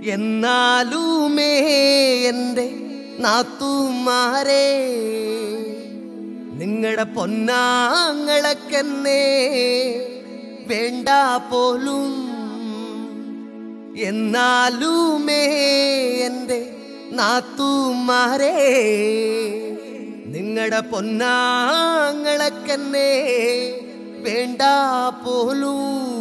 എന്നാലുമേ എൻ്റെ നാത്തുമാരെ നിങ്ങളുടെ പൊന്നാങ്ങളൊക്കെന്നെ വേണ്ട പോലും എന്നാലുമേ എൻ്റെ നാത്തുമാരെ നിങ്ങളുടെ പൊന്നാങ്ങളൊക്കെന്നെ വേണ്ട പോലും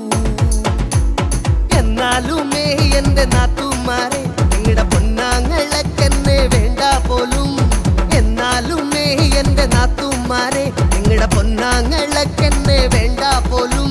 എന്നാലുമേ എന്റെ നാത്തുമാരെ നിങ്ങളുടെ പൊന്നാങ്ങളൊക്കെന്നെ വേണ്ട പോലും എന്നാലുമേ എന്റെ നാത്തുമാരെ നിങ്ങളുടെ പൊന്നാങ്ങളൊക്കെന്നെ വേണ്ട പോലും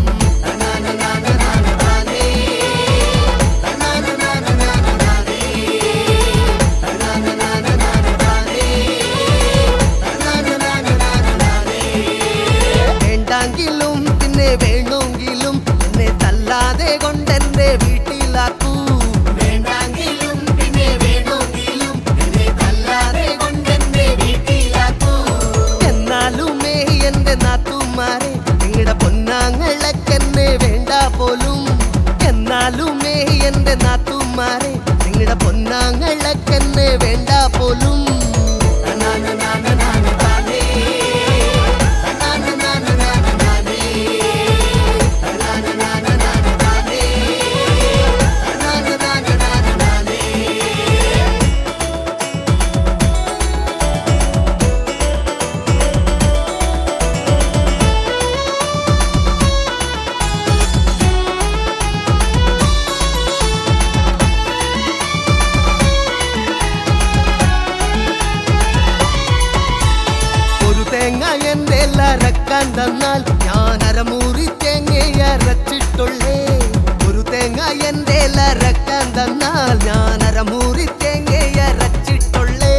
വേണ്ടെങ്കിലും പിന്നെ വേണമെങ്കിലും എന്നെ തല്ലാതെ കൊണ്ടെന്റെ വീട്ടിലാക്കൂ വേണ്ടെങ്കിലും പിന്നെ വേണമെങ്കിലും എന്നെ തല്ലാതെ കൊണ്ടെന്റെ വീട്ടിലാക്കൂ എന്നാലുമേ എന്റെ നാത്തുമാരെ നിങ്ങളുടെ പൊന്നാങ്ങളൊക്കെന്നെ വേണ്ട പോലും എന്നാലുമേ എന്റെ നാത്തുമാരെ നിങ്ങളുടെ പൊന്നാങ്ങളൊക്കെന്നെ വേണ്ട പോലും ഒരു തേങ്ങ എന്റെ അരക്കാൻ തന്നാൽ ഞാൻ അരമൂറി തേങ്ങ അരച്ചിട്ടുള്ളേ ഒരു തേങ്ങ എന്റെ അരക്കാൻ തന്നാൽ ഞാൻ അരമൂറി തേങ്ങ അരച്ചിട്ടുള്ളേ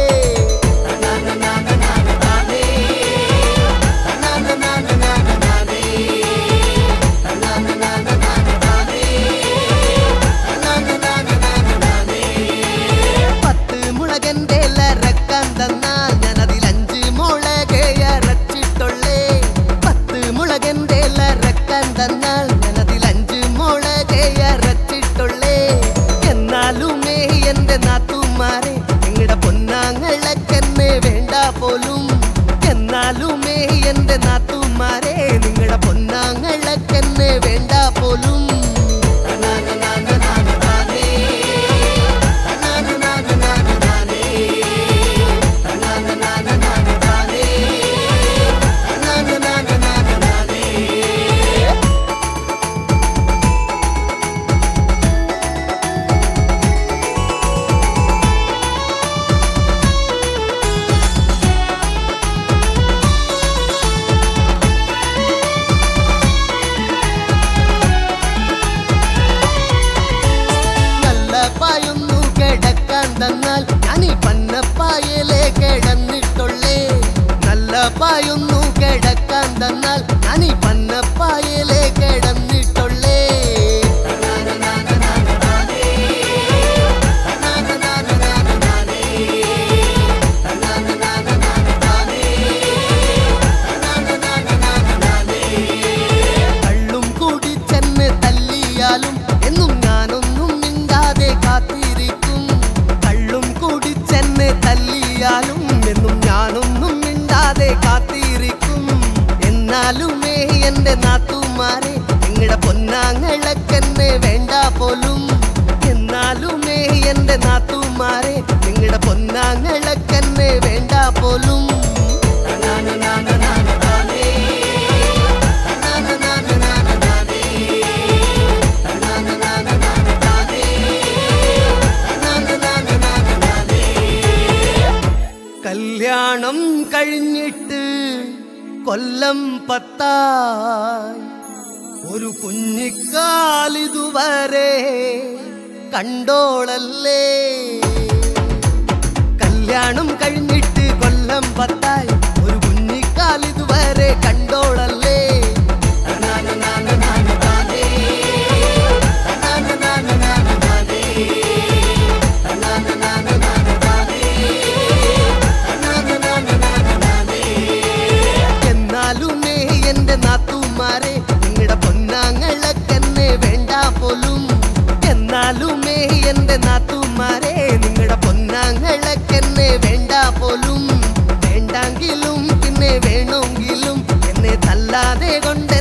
പത്ത് മുളകന്റെ അരക്കാൻ തന്നാൽ ഞാൻ അതിൽ അഞ്ച് മുളക് അരച്ചിട്ടുള്ളേ പത്ത് മുളകന്റെ അരക്കാൻ തന്നാൽ ഞാൻ അതിൽ അഞ്ച് മുളക് അരച്ചിട്ടുള്ളേ എന്നാലുമേ എന്റെ നാത്തുമാരെ നിങ്ങളുടെ പൊന്നാങ്ങളൊക്കെന്നെ വേണ്ട പോലും എന്നാലുമേ എന്റെ നാത്തുമാരെ നിങ്ങളുടെ പൊന്നാങ്ങളൊക്കെന്നെ വേണ്ട പോലും നല്ല പായൊന്നു കിടക്കാൻ തന്നാൽ ഞാൻ ഈ പന്നപ്പായലെ കിടന്നിട്ടുള്ളേ നല്ല പായൊന്നു കിടക്കാൻ തന്നാൽ ഞാൻ ഈ പന്നപ്പായലെ കിടന്നിട്ടുള്ളേ കള്ളും കുടിച്ചെന്ന് തല്ലിയാലും എന്നും ഞാനൊന്നും മിണ്ടാതെ കാത്തിരിക്കും കള്ളും കുടിച്ചെന്ന് തല്ലിയാലും എന്നും ഞാനൊന്നും മിണ്ടാതെ കാത്തിരിക്കും എന്നാലുമേ എന്റെ നാത്തുമാരെ നിങ്ങളുടെ പൊന്നാങ്ങളൊക്കെന്നെ വേണ്ട പോലും എന്നാലുമേ എന്റെ നാത്തുമാരെ നിങ്ങളുടെ പൊന്നാങ്ങളൊക്കെന്നെ വേണ്ട പോലും കല്യാണം കഴിഞ്ഞിട്ട് കൊല്ലം പത്തായി ഒരു കുഞ്ഞിക്കാലിതുവരെ കണ്ടോളല്ലേ കല്യാണം കഴിഞ്ഞിട്ട് കൊല്ലം പത്തായി ഒരു കുഞ്ഞിക്കാലിതുവരെ കണ്ടോളല്ലേ എന്നാലുമേ എന്റെ നാത്തുമാരെ നിങ്ങളുടെ പൊന്നാങ്ങളൊക്കെന്നെ വേണ്ട പോലും എന്നാലും കാണുമേ എന്റെ നാത്തുമാരെ നിങ്ങളുടെ പൊന്നാങ്ങളൊക്കെന്നെ വേണ്ട പോലും വേണ്ടെങ്കിലും പിന്നെ വേണമെങ്കിലും എന്നെ തല്ലാതെ കൊണ്ട്